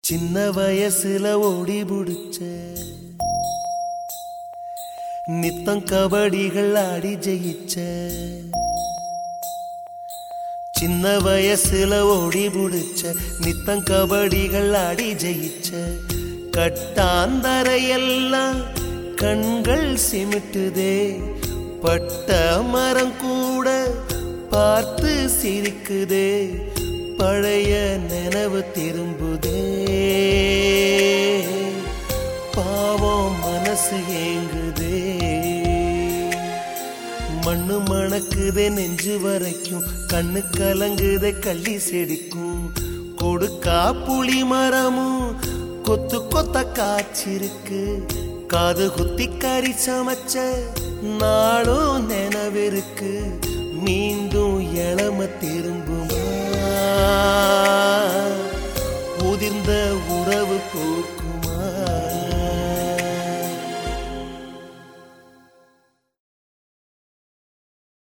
சின்ன வயசுல ஓடி புடிச்ச நித்தம் கபடிகள் ஆடி ஜெயிச்ச சின்ன வயசுல ஓடி புடிச்ச நித்தம் கபடிகள் ஆடி ஜெயிச்ச கட்டாந்தரையெல்லாம் கண்கள் சிமிட்டுதே பட்ட மரம் கூட பார்த்து சிரிக்குதே பழைய நினைவு திரும்புதே பாவம் மனசு ஏங்குதே மண்ணு மணக்குதே நெஞ்சு வரைக்கும் கண்ணு கலங்குதே கள்ளி செடிக்கும் கொடுக்கா புளி மரமும் கொத்து கொத்த காய்ச்சிருக்கு காது குத்தி கறி சமைச்ச நாளும் நினைவிருக்கு மீண்டும் இளம திரும்புமா உதிர்ந்த உறவு பூக்கும்